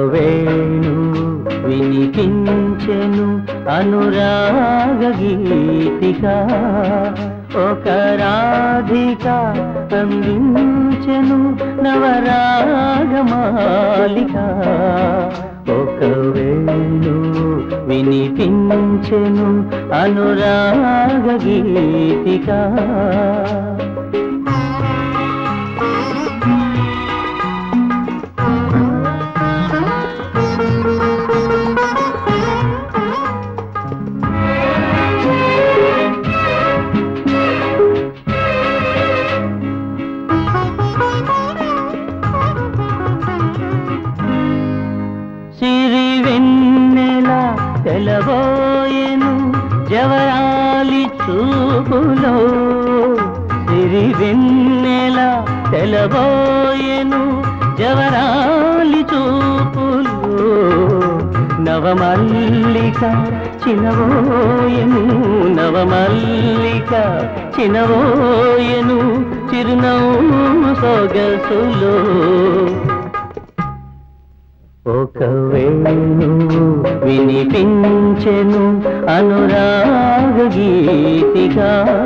వేణు వినిపించెను అనురాగ గీతిక ఒక రాధిక అందించెను నవరాగమాలిక ఒక వేణు వినిపించెను అనురాగ గీతిక సిరి వెన్నెల తెలబోయెను జవరాలి చూపులో సిరి వెన్నెల తెలబోయెను జవరాలి చూపులో నవమల్లిక చినవోయెను నవమల్లిక చినవోయెను చిరునవ్వు సొగసులో ఒక వేణు వినిపించెను అనురాగ గీతిగా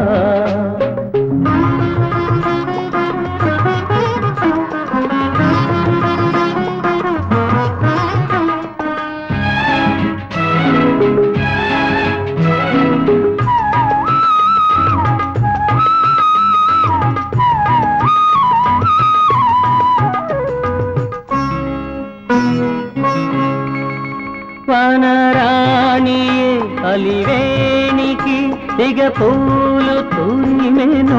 వనరాణియే అలివేణికి దిగ పూలు తురిమెను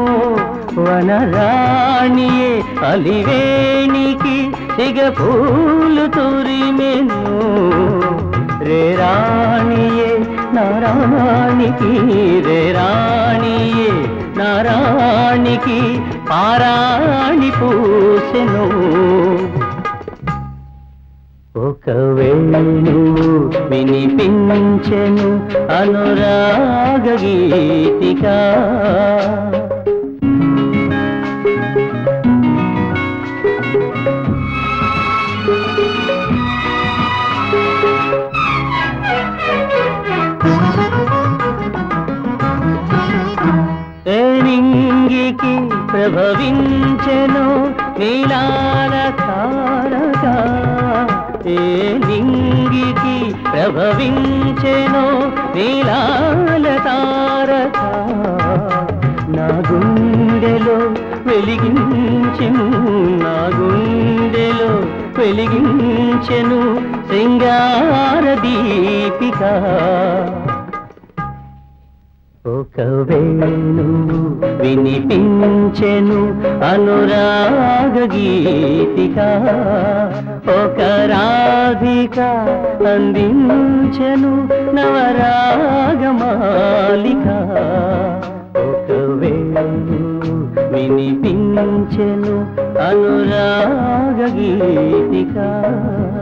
వనరాణియే అలివేణికి దిగ పూలు తురిమెను రే రాణియే నారాణికి రే రాణియే నారాణికి పారాణి పూసెను ఒక వేణు వినిపించెను అనురాగ గీతిక తేనింగికి ప్రభవించెను నీలాల తారక ఏ నింగికి ప్రభవించెను నీలాల తారక నా గుండెలో వెలిగించెను నా గుండెలో వెలిగించెను శృంగార దీపిక ఒక వేణు వినిపించెను అనురాగ గీతిక ఒక రాధిక అందించెను నవరాగమాలిక ఒక వేణు వినిపించెను అనురాగ గీతిక